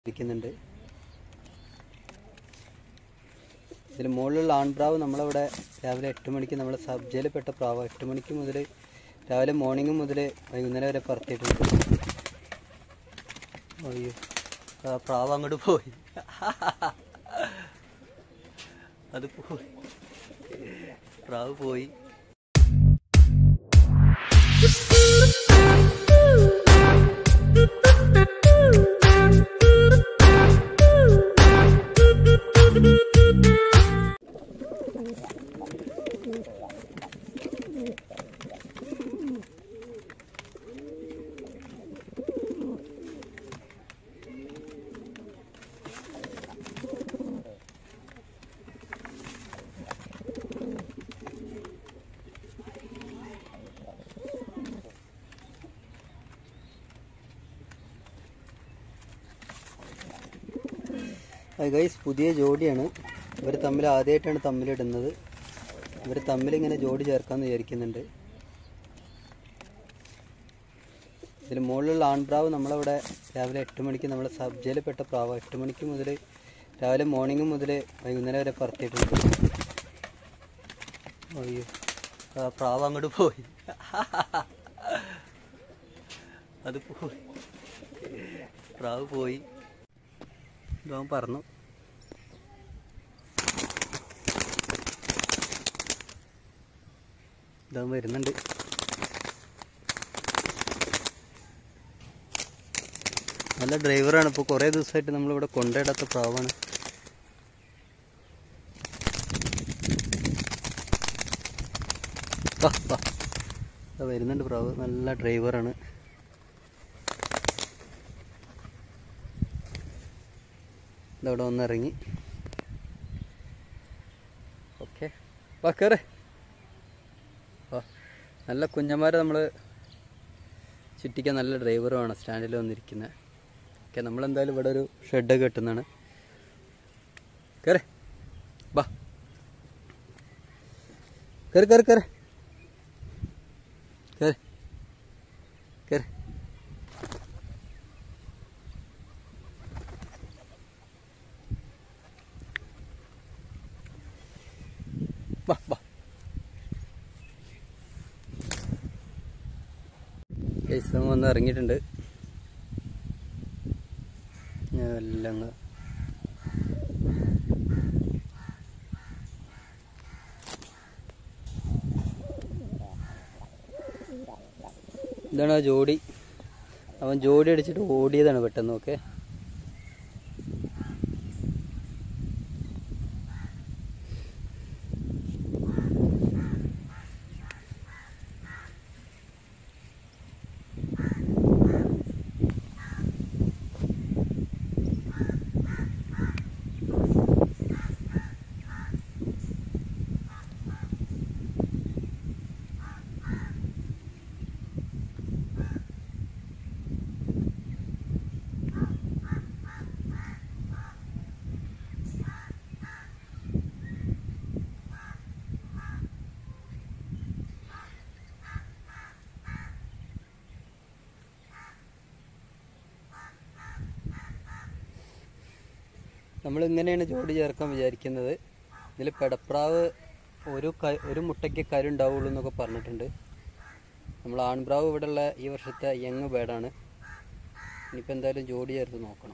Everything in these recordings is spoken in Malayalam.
ഇരിക്കുന്നുണ്ട് ഇതിൽ മുകളിലുള്ള ആൺപ്രാവ് നമ്മളവിടെ രാവിലെ എട്ട് മണിക്ക് നമ്മൾ സബ് ജയിലിൽപ്പെട്ട പ്രാവ് എട്ട് മണിക്ക് മുതൽ രാവിലെ മോർണിംഗ് മുതൽ വൈകുന്നേരം വരെ പറത്തിയിട്ടുണ്ട് അയ്യോ ആ പ്രാവ് അങ്ങോട്ട് പോയി അത് പോയി പ്രാവ് പോയി ഗൈസ് പുതിയ ജോഡിയാണ് ഇവർ തമ്മിൽ ആദ്യമായിട്ടാണ് തമ്മിലിടുന്നത് ഇവർ തമ്മിൽ ഇങ്ങനെ ജോഡി ചേർക്കാമെന്ന് വിചാരിക്കുന്നുണ്ട് ഇതിൽ മുകളിലുള്ള ആൺപ്രാവ് നമ്മളവിടെ രാവിലെ എട്ട് മണിക്ക് നമ്മൾ സബ് ജയിലിൽപ്പെട്ട പ്രാവ് എട്ട് മണിക്ക് മുതൽ രാവിലെ മോർണിംഗ് മുതൽ വൈകുന്നേരം വരെ പറത്തിയിട്ടുണ്ട് അയ്യോ ആ പ്രാവ് അങ്ങോട്ട് പോയി അത് പോയി പ്രാവ് പോയി ഇതവൻ പറഞ്ഞു ഇതവൻ വരുന്നുണ്ട് നല്ല ഡ്രൈവറാണ് ഇപ്പോൾ കുറേ ദിവസമായിട്ട് നമ്മളിവിടെ കൊണ്ടിടാത്ത പ്രാവാണ് വാ, വാ. ദാ വരുന്നുണ്ട് പ്രാവ് നല്ല ഡ്രൈവറാണ് ഇതവിടെ വന്നിറങ്ങി ഓക്കെ വാ കയറേ വാ നല്ല കുഞ്ഞന്മാരെ നമ്മൾ ചുറ്റിക്കാൻ നല്ല ഡ്രൈവറുമാണ് സ്റ്റാൻഡിൽ വന്നിരിക്കുന്നത് ഓക്കെ നമ്മളെന്തായാലും ഇവിടെ ഒരു ഷെഡ് കെട്ടുന്നതാണ് കയറേ വാ കയറി കയറി കയറി കയറി കയറി വാ വാ കേസ് വന്ന് ഇറങ്ങിയിട്ടുണ്ട് ഞാൻ എല്ലാം അങ്ങ് ഇതാണ് ആ ജോഡി അവൻ ജോഡി അടിച്ചിട്ട് ഓടിയതാണ് പെട്ടെന്ന് ഓക്കെ നമ്മൾ ഇങ്ങനെയാണ് ജോഡി ചേർക്കാൻ വിചാരിക്കുന്നത് ഇതിൽ പെടപ്രാവ് ഒരു ക ഒരു മുട്ടയ്ക്ക് കരു ഉണ്ടാവുള്ളൂ എന്നൊക്കെ പറഞ്ഞിട്ടുണ്ട് നമ്മൾ ആൺപ്രാവ് ഇവിടെയുള്ള ഈ വർഷത്തെ യങ് ബേഡാണ് ഇനിയിപ്പോൾ എന്തായാലും ജോഡി ചേർത്ത് നോക്കണം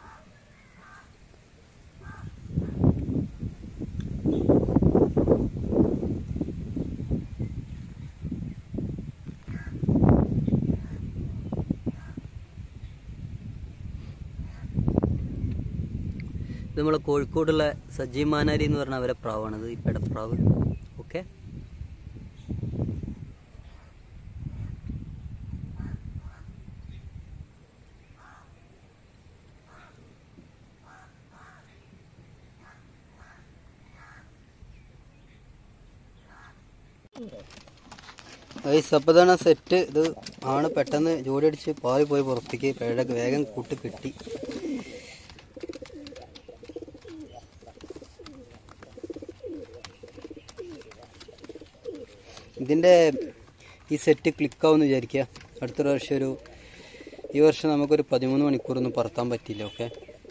ഇത് നമ്മളെ കോഴിക്കോടുള്ള സജീവ് മാനാരി എന്ന് പറഞ്ഞ അവരെ പ്രാവാണിത് ഈ പെടപ്രാവ് ഓക്കെ സപ്പതാണ് സെറ്റ് ഇത് ആണ് പെട്ടെന്ന് ജോഡി അടിച്ച് പാറി പോയി പുറത്തേക്ക് പേട വേഗം കൂട്ട് കിട്ടി ഇതിൻ്റെ ഈ സെറ്റ് ക്ലിക്കാവുമെന്ന് വിചാരിക്കുക അടുത്ത പ്രാവശ്യം ഒരു ഈ വർഷം നമുക്കൊരു പതിമൂന്ന് മണിക്കൂറൊന്നും പറത്താൻ പറ്റില്ല ഓക്കെ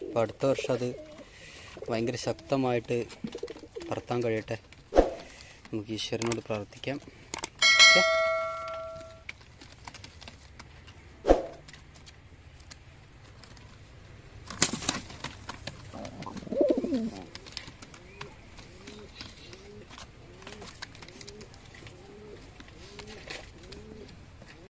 അപ്പോൾ അടുത്ത വർഷം അത് ഭയങ്കര ശക്തമായിട്ട് പറത്താൻ കഴിയട്ടെ നമുക്ക് ഈശ്വരനോട് പ്രാർത്ഥിക്കാം ഓക്കെ